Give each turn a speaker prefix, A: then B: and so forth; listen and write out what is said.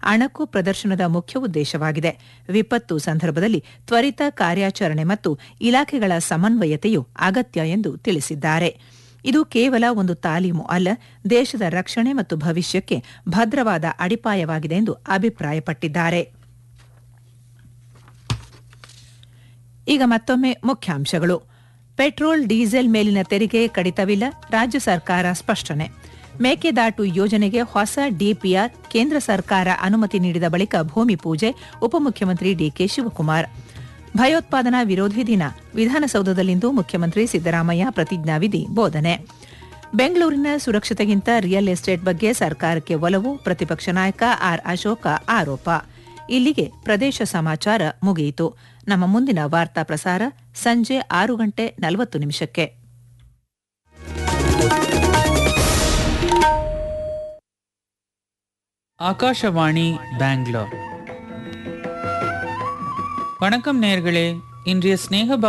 A: ಅಣಕು ಪ್ರದರ್ಶನದ ಮುಖ್ಯ ಉದ್ದೇಶವಾಗಿದೆ ವಿಪತ್ತು ಸಂದರ್ಭದಲ್ಲಿ ತ್ವರಿತ ಕಾರ್ಯಾಚರಣೆ ಮತ್ತು ಇಲಾಖೆಗಳ ಸಮನ್ವಯತೆಯು ಅಗತ್ಯ ಎಂದು ತಿಳಿಸಿದ್ದಾರೆ ಇದು ಕೇವಲ ಒಂದು ತಾಲೀಮು ಅಲ್ಲ ದೇಶದ ರಕ್ಷಣೆ ಮತ್ತು ಭವಿಷ್ಯಕ್ಕೆ ಭದ್ರವಾದ ಅಡಿಪಾಯವಾಗಿದೆ ಎಂದು ಅಭಿಪ್ರಾಯಪಟ್ಟಿದ್ದಾರೆ ಈಗ ಮತ್ತೊಮ್ಮೆ ಮುಖ್ಯಾಂಶಗಳು ಪೆಟ್ರೋಲ್ ಡೀಸೆಲ್ ಮೇಲಿನ ತೆರಿಗೆ ಕಡಿತವಿಲ್ಲ ರಾಜ್ಯ ಸರ್ಕಾರ ಸ್ಪಷ್ಟನೆ ಮೇಕೆದಾಟು ಯೋಜನೆಗೆ ಹೊಸ ಡಿಪಿಆರ್ ಕೇಂದ್ರ ಸರ್ಕಾರ ಅನುಮತಿ ನೀಡಿದ ಬಳಿಕ ಭೂಮಿ ಪೂಜೆ ಉಪಮುಖ್ಯಮಂತ್ರಿ ಡಿಕೆ ಶಿವಕುಮಾರ್ ಭಯೋತ್ಪಾದನಾ ವಿರೋಧಿ ದಿನ ವಿಧಾನಸೌಧದಲ್ಲಿಂದು ಮುಖ್ಯಮಂತ್ರಿ ಸಿದ್ದರಾಮಯ್ಯ ಪ್ರತಿಜ್ಞಾವಿಧಿ ಬೋಧನೆ ಬೆಂಗಳೂರಿನ ಸುರಕ್ಷತೆಗಿಂತ ರಿಯಲ್ ಎಸ್ಟೇಟ್ ಬಗ್ಗೆ ಸರ್ಕಾರಕ್ಕೆ ಒಲವು ಪ್ರತಿಪಕ್ಷ ನಾಯಕ ಆರ್ ಅಶೋಕ ಆರೋಪ ಇಲ್ಲಿಗೆ ಪ್ರದೇಶ ಸಮಾಚಾರ ಮುಗಿಯಿತು ನಮ್ಮ ಮುಂದಿನ ವಾರ್ತಾ ಪ್ರಸಾರ ಸಂಜೆ ಆರು ಗಂಟೆ ನಲವತ್ತು ನಿಮಿಷಕ್ಕೆ
B: ஆகாஷவாணி பெங்களூர் வணக்கம் நேர்களே இன்றைய ஸ்நேக